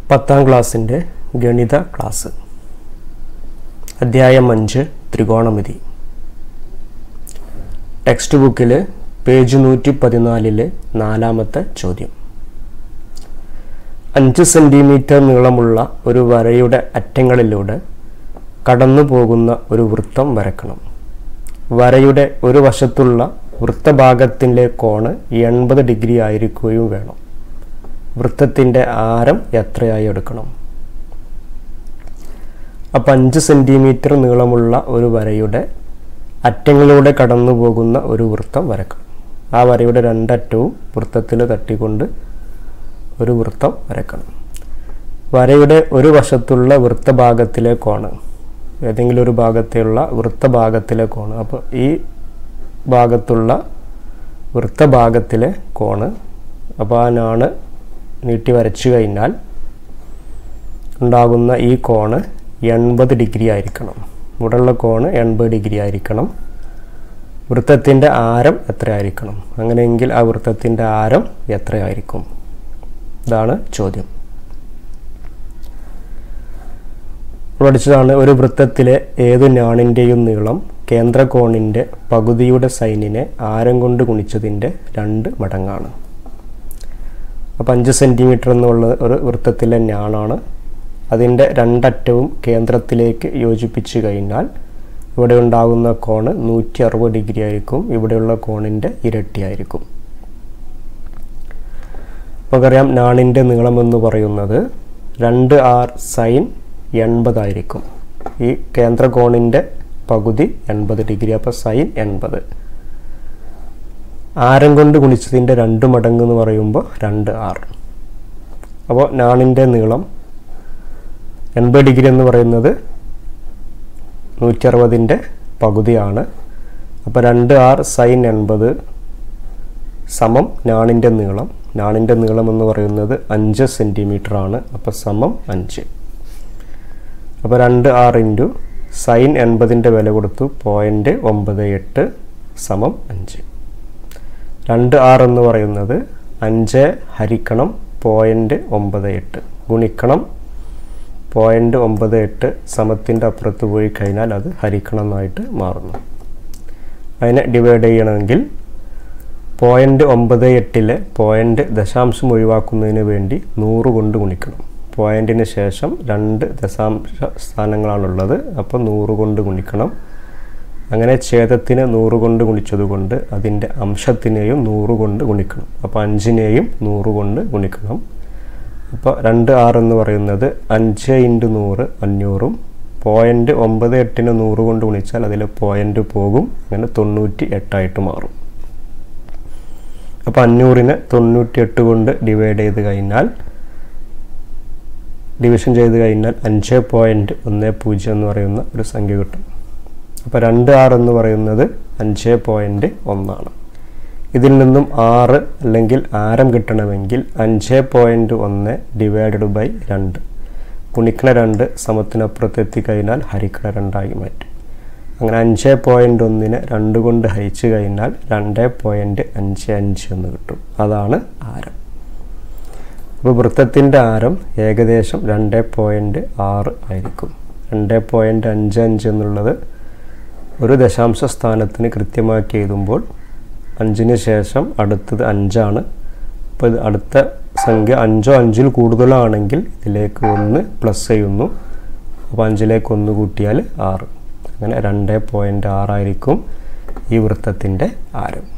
പത്താം ക്ലാസ്സിൻ്റെ ഗണിത ക്ലാസ് അധ്യായം അഞ്ച് ത്രികോണമിതി ടെക്സ്റ്റ് ബുക്കിൽ പേജ് നൂറ്റി പതിനാലിലെ നാലാമത്തെ ചോദ്യം അഞ്ച് സെൻറ്റിമീറ്റർ നീളമുള്ള ഒരു വരയുടെ അറ്റങ്ങളിലൂടെ കടന്നു പോകുന്ന ഒരു വൃത്തം വരക്കണം വരയുടെ ഒരു വശത്തുള്ള വൃത്തഭാഗത്തിൻ്റെ കോണ് എൺപത് ഡിഗ്രി ആയിരിക്കുകയും വേണം വൃത്തത്തിൻ്റെ ആരം എത്രയായി എടുക്കണം അപ്പം അഞ്ച് സെൻറ്റിമീറ്റർ നീളമുള്ള ഒരു വരയുടെ അറ്റങ്ങളിലൂടെ കടന്നു പോകുന്ന ഒരു വൃത്തം വരക്കണം ആ വരയുടെ രണ്ടറ്റവും വൃത്തത്തിൽ തട്ടിക്കൊണ്ട് ഒരു വൃത്തം വരക്കണം വരയുടെ ഒരു വശത്തുള്ള വൃത്തഭാഗത്തിലെ കോണ് ഏതെങ്കിലും ഒരു ഭാഗത്തുള്ള വൃത്തഭാഗത്തിലെ കോണ് അപ്പോൾ ഈ ഭാഗത്തുള്ള വൃത്തഭാഗത്തിലെ കോണ് അപ്പോൾ ആ നാണ് നീട്ടി വരച്ചു കഴിഞ്ഞാൽ ഉണ്ടാകുന്ന ഈ കോണ് എൺപത് ഡിഗ്രി ആയിരിക്കണം ഇവിടെയുള്ള കോണ് എൺപത് ഡിഗ്രി ആയിരിക്കണം വൃത്തത്തിൻ്റെ ആരം എത്രയായിരിക്കണം അങ്ങനെയെങ്കിൽ ആ വൃത്തത്തിൻ്റെ ആരം എത്രയായിരിക്കും ഇതാണ് ചോദ്യം പഠിച്ചതാണ് ഒരു വൃത്തത്തിലെ ഏതു ഞാണിൻ്റെയും നീളം കേന്ദ്രകോണിൻ്റെ പകുതിയുടെ സൈനിനെ ആരം കൊണ്ട് ഗുണിച്ചതിൻ്റെ രണ്ട് മടങ്ങാണ് അപ്പോൾ അഞ്ച് സെൻറ്റിമീറ്റർ എന്നുള്ള ഒരു വൃത്തത്തിലെ ഞാണാണ് അതിൻ്റെ രണ്ടറ്റവും കേന്ദ്രത്തിലേക്ക് യോജിപ്പിച്ച് കഴിഞ്ഞാൽ ഇവിടെ ഉണ്ടാകുന്ന കോണ് നൂറ്റി അറുപത് ഡിഗ്രി ആയിരിക്കും ഇവിടെയുള്ള കോണിൻ്റെ ഇരട്ടിയായിരിക്കും നമുക്കറിയാം നാണിൻ്റെ നീളമെന്ന് പറയുന്നത് രണ്ട് ആർ സൈൻ എൺപതായിരിക്കും ഈ കേന്ദ്രകോണിൻ്റെ പകുതി എൺപത് ഡിഗ്രി അപ്പോൾ സൈൻ എൺപത് ആരം കൊണ്ട് ഗുണിച്ചതിൻ്റെ രണ്ട് മടങ്ങ് എന്ന് പറയുമ്പോൾ രണ്ട് ആർ അപ്പോൾ നാണിൻ്റെ നീളം എൺപത് ഡിഗ്രി എന്ന് പറയുന്നത് നൂറ്റി അറുപതിൻ്റെ പകുതിയാണ് അപ്പോൾ രണ്ട് ആർ സൈൻ എൺപത് സമം നാണിൻ്റെ നീളം നാണിൻ്റെ നീളം എന്ന് പറയുന്നത് അഞ്ച് സെൻറ്റിമീറ്റർ ആണ് അപ്പോൾ സമം അഞ്ച് അപ്പോൾ രണ്ട് ആർ ഇൻറ്റു സൈൻ എൺപതിൻ്റെ വില കൊടുത്തു പോയിൻ്റ് ഒമ്പത് എട്ട് സമം അഞ്ച് രണ്ട് ആർ എന്ന് പറയുന്നത് അഞ്ച് ഹരിക്കണം പോയിൻ്റ് ഒമ്പത് എട്ട് ഗുണിക്കണം പോയിൻ്റ് ഒമ്പത് എട്ട് സമത്തിൻ്റെ അപ്പുറത്ത് പോയി കഴിഞ്ഞാൽ അത് ഹരിക്കണം എന്നായിട്ട് മാറുന്നു അതിനെ ഡിവൈഡ് ചെയ്യണമെങ്കിൽ പോയിൻ്റ് ഒമ്പത് എട്ടിലെ പോയിൻ്റ് ദശാംശം ഒഴിവാക്കുന്നതിന് വേണ്ടി നൂറ് കൊണ്ട് ഗുണിക്കണം പോയിൻറ്റിന് ശേഷം രണ്ട് ദശാംശ സ്ഥാനങ്ങളാണുള്ളത് അപ്പോൾ നൂറ് കൊണ്ട് ഗുണിക്കണം അങ്ങനെ ഛേദത്തിന് നൂറ് കൊണ്ട് ഗുണിച്ചതുകൊണ്ട് അതിൻ്റെ അംശത്തിനെയും നൂറ് കൊണ്ട് ഗുണിക്കണം അപ്പോൾ അഞ്ചിനെയും നൂറ് കൊണ്ട് ഗുണിക്കണം അപ്പോൾ രണ്ട് ആറ് എന്ന് പറയുന്നത് അഞ്ച് ഇൻറ്റു നൂറ് അഞ്ഞൂറും പോയിൻ്റ് ഒമ്പത് എട്ടിന് നൂറ് കൊണ്ട് ഗുണിച്ചാൽ അതിൽ പോയിൻ്റ് പോകും അങ്ങനെ തൊണ്ണൂറ്റി എട്ടായിട്ട് മാറും അപ്പോൾ അഞ്ഞൂറിനെ തൊണ്ണൂറ്റി എട്ട് കൊണ്ട് ഡിവൈഡ് ചെയ്ത് കഴിഞ്ഞാൽ ഡിവിഷൻ ചെയ്ത് കഴിഞ്ഞാൽ അഞ്ച് പോയിൻറ്റ് ഒന്ന് പൂജ്യം എന്ന് പറയുന്ന ഒരു സംഖ്യ കിട്ടും അപ്പോൾ രണ്ട് ആറ് എന്ന് പറയുന്നത് അഞ്ച് പോയിൻറ്റ് ഒന്നാണ് ഇതിൽ നിന്നും ആറ് അല്ലെങ്കിൽ ആരം കിട്ടണമെങ്കിൽ അഞ്ച് പോയിൻറ്റ് ഒന്ന് ഡിവൈഡഡ് ബൈ രണ്ട് ഗുണിക്കണ രണ്ട് സമത്തിനപ്പുറത്ത് എത്തിക്കഴിഞ്ഞാൽ ഹരിക്കണ രണ്ടായി മാറ്റും അങ്ങനെ അഞ്ച് പോയിൻ്റ് ഒന്നിനെ രണ്ട് കൊണ്ട് ഹരിച്ചു കഴിഞ്ഞാൽ രണ്ട് പോയിൻറ്റ് അഞ്ച് അഞ്ച് എന്ന് കിട്ടും അതാണ് ആരം അപ്പോൾ വൃത്തത്തിൻ്റെ ആരം ഏകദേശം രണ്ട് പോയിൻറ്റ് ആറ് ആയിരിക്കും രണ്ട് പോയിൻറ്റ് അഞ്ച് അഞ്ച് എന്നുള്ളത് ഒരു ദശാംശ സ്ഥാനത്തിന് കൃത്യമാക്കി എഴുതുമ്പോൾ അഞ്ചിന് ശേഷം അടുത്തത് അഞ്ചാണ് അപ്പോൾ ഇത് അടുത്ത സംഖ്യ അഞ്ചോ അഞ്ചിൽ കൂടുതലാണെങ്കിൽ ഇതിലേക്ക് ഒന്ന് പ്ലസ് ചെയ്യുന്നു അപ്പോൾ അഞ്ചിലേക്ക് ഒന്ന് കൂട്ടിയാൽ ആറ് അങ്ങനെ രണ്ട് പോയിൻറ്റ് ആറായിരിക്കും ഈ വൃത്തത്തിൻ്റെ ആരം